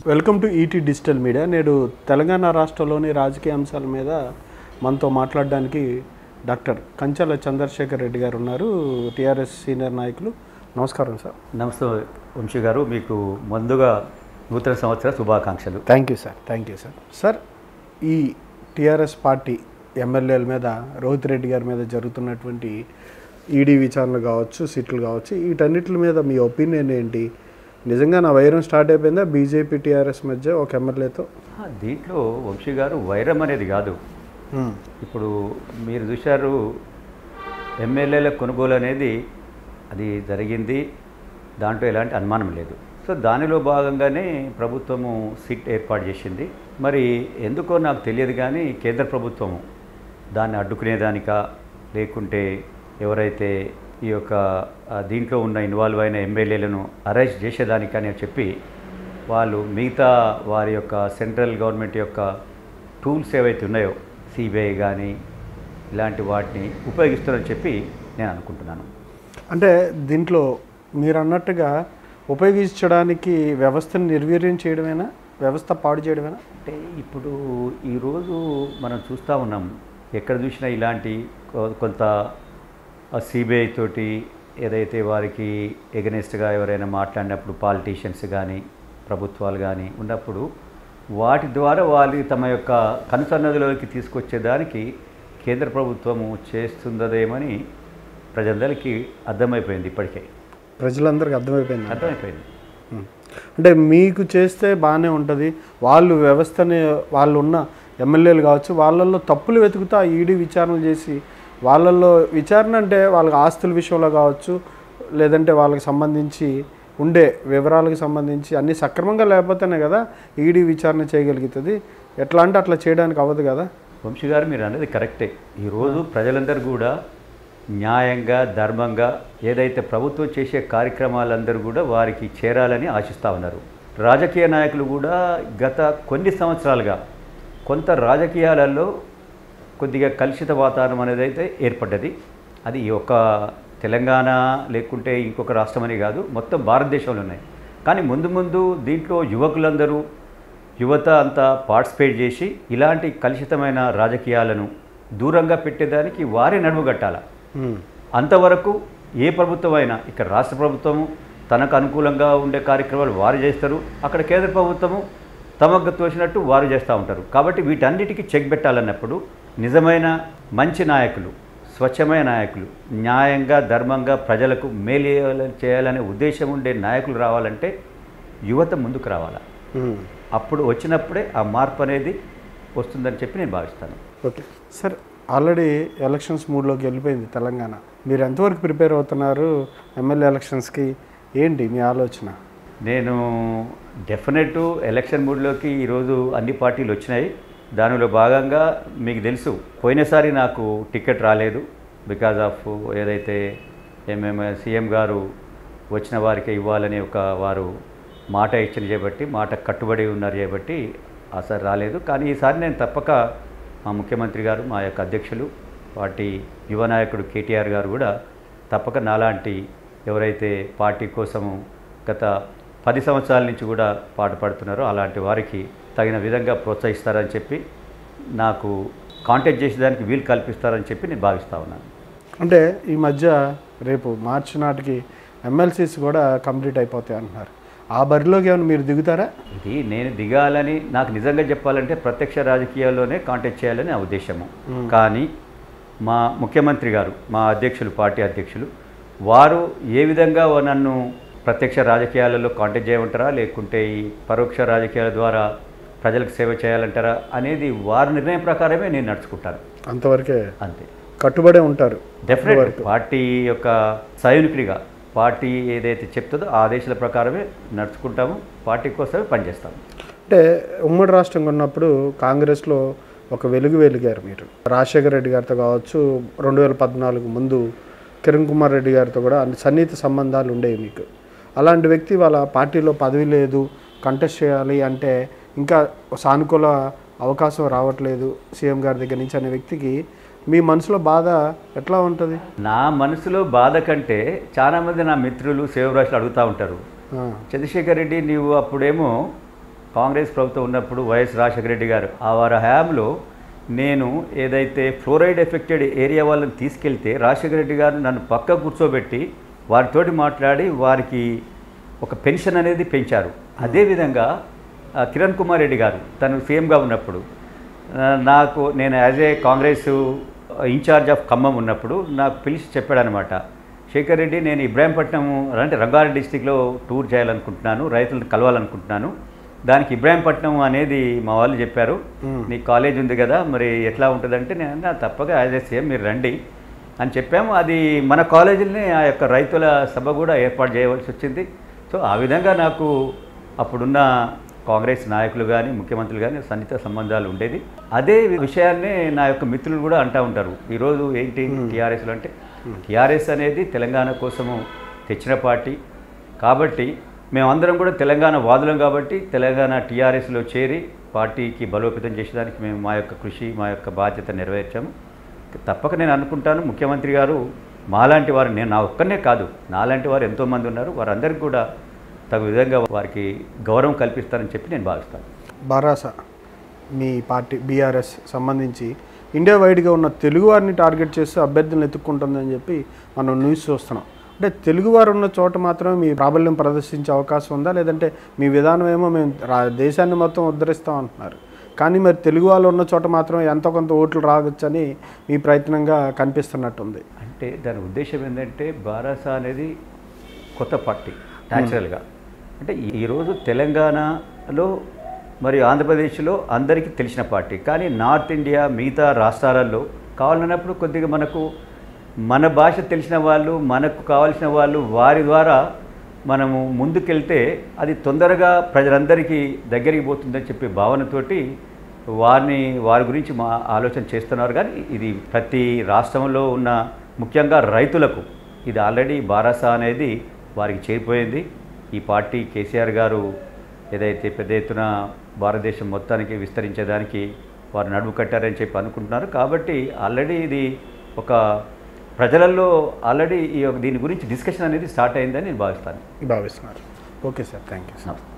Welcome to ET digital media నేడు తెలంగాణ రాష్ట్రంలోని రాజకీయ అంశాల మీద మనతో మాట్లాడడానికి డాక్టర్ కంచాల చంద్రశేఖర్ రెడ్డి గారు ఉన్నారు టీఆర్ఎస్ సీనియర్ నాయకులు నమస్కారం సార్ నమస్తే వంశీ గారు మీకు ముందుగా నూతన సంవత్సర శుభాకాంక్షలు thank you sir thank you sir sir ఈ టీఆర్ఎస్ పార్టీ ఎమ్మెల్యేల మీద రోహిత్ రెడ్డి గారి మీద జరుగుతున్నటువంటి ఈడీ విచారణ కావచ్చు సీట్లు కావచ్చు వీటన్నిటి మీద మీ ఒపీనియన్ ఏంటి నిజంగా నా వైరం స్టార్ట్ అయిపోయిందా బీజేపీ టీఆర్ఎస్ మధ్య ఒక ఎమ్మెల్యేతో ఆ, దీంట్లో వంశీ గారు వైరం అనేది కాదు ఇప్పుడు మీరు చూశారు ఎమ్మెల్యేల కొనుగోలు అనేది అది జరిగింది దాంట్లో ఎలాంటి అనుమానం లేదు సో దానిలో భాగంగానే ప్రభుత్వము సిట్ ఏర్పాటు చేసింది మరి ఎందుకో నాకు తెలియదు కానీ కేంద్ర ప్రభుత్వము దాన్ని అడ్డుకునేదానికా లేకుంటే ఎవరైతే ఈ యొక్క ఆ, దీంట్లో ఉన్న ఇన్వాల్వ్ అయిన ఎమ్మెల్యేలను అరెస్ట్ చేసేదానికని చెప్పి వాళ్ళు మిగతా వారి యొక్క సెంట్రల్ గవర్నమెంట్ యొక్క టూల్స్ ఏవైతే ఉన్నాయో సిబిఐ కానీ ఇలాంటి వాటిని ఉపయోగిస్తారని చెప్పి నేను అనుకుంటున్నాను అంటే దీంట్లో మీరు అన్నట్టుగా ఉపయోగించడానికి వ్యవస్థను నిర్వీర్యం చేయడమేనా వ్యవస్థ పాడు చేయడమేనా అంటే ఇప్పుడు ఈరోజు మనం చూస్తూ ఉన్నాం ఎక్కడ చూసినా ఇలాంటి కొ- కొంత సిబిఐ తోటి ఏదైతే వారికి ఎగనెస్ట్గా ఎవరైనా మాట్లాడినప్పుడు పాలిటీషియన్స్ కానీ ప్రభుత్వాలు కానీ ఉన్నప్పుడు వాటి ద్వారా వాళ్ళు తమ యొక్క కనుసన్నదిలోకి తీసుకొచ్చేదానికి కేంద్ర ప్రభుత్వము చేస్తుందదేమని ప్రజలందరికీ అర్థమైపోయింది ఇప్పటికే ప్రజలందరికీ అర్థమైపోయింది అర్థమైపోయింది ఉం. అంటే మీకు చేస్తే బాగానే ఉంటుంది వాళ్ళు వ్యవస్థని వాళ్ళు ఉన్న ఎమ్మెల్యేలు కావచ్చు వాళ్ళల్లో తప్పులు వెతుకుతా ఈడీ విచారణ చేసి వాళ్ళల్లో విచారణ అంటే వాళ్ళకి ఆస్తుల విషయంలో కావచ్చు లేదంటే వాళ్ళకి సంబంధించి ఉండే వివరాలకు సంబంధించి అన్ని సక్రమంగా లేకపోతేనే కదా ఈడీ విచారణ చేయగలుగుతుంది ఎట్లా అంటే అట్లా చేయడానికి అవ్వదు కదా వంశీ గారు మీరు అనేది కరెక్టే ఈరోజు ప్రజలందరూ కూడా న్యాయంగా ధర్మంగా ఏదైతే ప్రభుత్వం చేసే కార్యక్రమాలందరూ కూడా వారికి చేరాలని ఆశిస్తూ ఉన్నారు రాజకీయ నాయకులు కూడా గత కొన్ని సంవత్సరాలుగా కొంత రాజకీయాలలో కొద్దిగా కలుషిత వాతావరణం అనేది అయితే ఏర్పడ్డది అది ఈ ఒక్క తెలంగాణ లేకుంటే ఇంకొక రాష్ట్రం అని కాదు మొత్తం భారతదేశంలో ఉన్నాయి కానీ ముందు ముందు దీంట్లో యువకులందరూ యువత అంతా పార్టిసిపేట్ చేసి ఇలాంటి కలుషితమైన రాజకీయాలను దూరంగా పెట్టేదానికి వారే నడుముగట్టాల ఉం. అంతవరకు ఏ ప్రభుత్వం అయినా ఇక్కడ రాష్ట్ర ప్రభుత్వము తనకు అనుకూలంగా ఉండే కార్యక్రమాలు వారు చేస్తారు అక్కడ కేంద్ర ప్రభుత్వము తమకు తోచినట్టు వారు చేస్తూ ఉంటారు కాబట్టి వీటన్నిటికీ చెక్ పెట్టాలన్నప్పుడు నిజమైన మంచి నాయకులు స్వచ్ఛమైన నాయకులు న్యాయంగా ధర్మంగా ప్రజలకు మేలు చేయాలని- చేయాలనే ఉద్దేశం ఉండే నాయకులు రావాలంటే యువత ముందుకు రావాలా ఉం. అప్పుడు వచ్చినప్పుడే ఆ మార్పు అనేది వస్తుందని చెప్పి నేను భావిస్తాను ఓకే సార్ ఆల్రెడీ ఎలక్షన్స్ మూడ్లోకి వెళ్ళిపోయింది తెలంగాణ మీరు ఎంతవరకు ప్రిపేర్ అవుతున్నారు ఎమ్మెల్యే ఎలక్షన్స్కి ఏంటి మీ ఆలోచన నేను డెఫినెట్ ఎలక్షన్ మూడ్లోకి ఈరోజు అన్ని పార్టీలు వచ్చినాయి దానిలో భాగంగా మీకు తెలుసు పోయినసారి నాకు టికెట్ రాలేదు బికాజ్ ఆఫ్ ఏదైతే ఎంఎం సీఎం గారు వచ్చిన వారికి ఇవ్వాలని ఒక వారు మాట ఇచ్చిన చేపట్టి మాట కట్టుబడి ఉన్నారు చేపట్టి ఆసారి రాలేదు కానీ ఈసారి నేను తప్పక మా ముఖ్యమంత్రి గారు మా యొక్క అధ్యక్షులు పార్టీ యువ నాయకుడు కేటీఆర్ గారు కూడా తప్పక నాలాంటి ఎవరైతే పార్టీ కోసము గత పది సంవత్సరాల నుంచి కూడా పాటుపడుతున్నారో అలాంటి వారికి తగిన విధంగా ప్రోత్సహిస్తారని చెప్పి నాకు కాంటాక్ట్ చేసేదానికి వీలు కల్పిస్తారని చెప్పి నేను భావిస్తా ఉన్నాను అంటే ఈ మధ్య రేపు మార్చి నాటికి ఎమ్మెల్సీస్ కూడా కంప్లీట్ అయిపోతాయి అంటున్నారు ఆ బరిలోకి ఏమైనా మీరు దిగుతారా ఇది నేను దిగాలని నాకు నిజంగా చెప్పాలంటే ప్రత్యక్ష రాజకీయాల్లోనే కాంటాక్ట్ చేయాలని నా ఉద్దేశము కానీ మా ముఖ్యమంత్రి గారు మా అధ్యక్షులు పార్టీ అధ్యక్షులు వారు ఏ విధంగా నన్ను ప్రత్యక్ష రాజకీయాలలో కాంటాక్ట్ చేయమంటారా లేకుంటే ఈ పరోక్ష రాజకీయాల ద్వారా ప్రజలకు సేవ చేయాలంటారా అనేది వారి నిర్ణయం ప్రకారమే నేను నడుచుకుంటాను అంతవరకే అంతే కట్టుబడే ఉంటారు డెఫినెట్ పార్టీ యొక్క సైనికుడిగా పార్టీ ఏదైతే చెప్తుందో ఆ ఆదేశాల ప్రకారమే నడుచుకుంటాము పార్టీ కోసమే పనిచేస్తాము అంటే ఉమ్మడి రాష్ట్రంగా ఉన్నప్పుడు కాంగ్రెస్లో ఒక వెలుగు వెలిగారు మీరు రాజశేఖర రెడ్డి గారితో కావచ్చు రెండు వేల పద్నాలుగు ముందు కిరణ్ కుమార్ రెడ్డి గారితో కూడా అన్ని సన్నిహిత సంబంధాలు ఉండేవి మీకు అలాంటి వ్యక్తి వాళ్ళ పార్టీలో పదవి లేదు కంటెస్ట్ చేయాలి అంటే ఇంకా సానుకూల అవకాశం రావట్లేదు సీఎం గారి దగ్గర నుంచి అనే వ్యక్తికి మీ మనసులో బాధ ఎట్లా ఉంటుంది నా మనసులో బాధ కంటే చాలామంది నా మిత్రులు సేవరాశులు అడుగుతూ ఉంటారు ఆ, చంద్రశేఖర్ రెడ్డి నీవు అప్పుడేమో కాంగ్రెస్ ప్రభుత్వం ఉన్నప్పుడు వైఎస్ రాజశేఖర రెడ్డి గారు ఆ వారి హయాంలో నేను ఏదైతే ఫ్లోరైడ్ ఎఫెక్టెడ్ ఏరియా వాళ్ళని తీసుకెళ్తే రాజశేఖర రెడ్డి గారు నన్ను పక్క కూర్చోబెట్టి వారితోటి మాట్లాడి వారికి ఒక పెన్షన్ అనేది పెంచారు అదేవిధంగా ఆ, కిరణ్ కుమార్ రెడ్డి గారు తను సీఎంగా ఉన్నప్పుడు ఆ, నాకు నేను as a Congress incharge of Khammam ఉన్నప్పుడు నాకు పిలిచి చెప్పాడనమాట శేఖర్ రెడ్డి నేను ఇబ్రాహీంపట్నం అంటే రంగారెడ్డి డిస్టిక్లో టూర్ చేయాలనుకుంటున్నాను రైతులను కలవాలనుకుంటున్నాను దానికి ఇబ్రాహీంపట్నం అనేది మా వాళ్ళు చెప్పారు నీ కాలేజ్ ఉంది కదా మరి ఎట్లా ఉంటుందంటే నేను అన్నా, తప్పగా యాజ్ ఏ సీఎం మీరు రండి అని చెప్పాము అది మన కాలేజీని ఆ యొక్క రైతుల సభ కూడా ఏర్పాటు చేయవలసి వచ్చింది సో ఆ విధంగా నాకు అప్పుడున్న కాంగ్రెస్ నాయకులు కానీ ముఖ్యమంత్రులు కానీ సన్నిహిత సంబంధాలు ఉండేది అదే విషయాన్నే నా యొక్క మిత్రులు కూడా అంటూ ఉంటారు ఈరోజు ఏంటి టీఆర్ఎస్లో అంటే టీఆర్ఎస్ అనేది తెలంగాణ కోసము తెచ్చిన పార్టీ కాబట్టి మేమందరం కూడా తెలంగాణ వాదులం కాబట్టి తెలంగాణ టీఆర్ఎస్లో చేరి పార్టీకి బలోపేతం చేసేదానికి మేము మా యొక్క కృషి మా యొక్క బాధ్యత నెరవేర్చాము తప్పక నేను అనుకుంటాను ముఖ్యమంత్రి గారు మాలాంటి వారు నేను నా ఒక్కనే కాదు నాలాంటి వారు ఎంతోమంది ఉన్నారు వారందరికీ కూడా తగు విధంగా వారికి గౌరవం కల్పిస్తారని చెప్పి నేను భావిస్తాను బారాస మీ పార్టీ బీఆర్ఎస్ సంబంధించి ఇండియా వైడ్గా ఉన్న తెలుగువారిని టార్గెట్ చేస్తూ అభ్యర్థులను ఎత్తుక్కుంటుందని చెప్పి మనం న్యూస్ చూస్తున్నాం అంటే తెలుగువారు ఉన్న చోట మాత్రమే మీ ప్రాబల్యం ప్రదర్శించే అవకాశం ఉందా లేదంటే మీ విధానం ఏమో మేము రా- దేశాన్ని మొత్తం ఉద్ధరిస్తాం అంటున్నారు కానీ మరి తెలుగు వాళ్ళు ఉన్న చోట మాత్రం ఎంతో కొంత ఓట్లు రావచ్చని మీ ప్రయత్నంగా కనిపిస్తున్నట్టుంది అంటే దాని ఉద్దేశం ఏంటంటే బారాస అనేది కొత్త పార్టీ న్యాచురల్గా అంటే ఈ- ఈరోజు తెలంగాణలో మరియు ఆంధ్రప్రదేశ్లో అందరికీ తెలిసిన పార్టీ కానీ నార్త్ ఇండియా మిగతా రాష్ట్రాలలో కావాలన్నప్పుడు కొద్దిగా మనకు మన భాష తెలిసిన వాళ్ళు మనకు కావాల్సిన వాళ్ళు వారి ద్వారా మనము ముందుకెళ్తే అది తొందరగా ప్రజలందరికీ దగ్గరికి పోతుందని చెప్పే భావనతోటి వారిని వారి గురించి మా ఆలోచన చేస్తున్నారు కానీ ఇది ప్రతి రాష్ట్రంలో ఉన్న ముఖ్యంగా రైతులకు ఇది ఆల్రెడీ బారాస అనేది వారికి చేరిపోయింది ఈ పార్టీ కేసీఆర్ గారు ఏదైతే పెద్ద ఎత్తున భారతదేశం మొత్తానికి విస్తరించేదానికి వారు నడుము కట్టారని చెప్పి అనుకుంటున్నారు కాబట్టి ఆల్రెడీ ఇది ఒక ప్రజలలో ఆల్రెడీ ఈ యొక్క దీని గురించి డిస్కషన్ అనేది స్టార్ట్ అయిందని నేను భావిస్తాను భావిస్తున్నారు ఓకే సార్ థ్యాంక్ యూ నమస్తే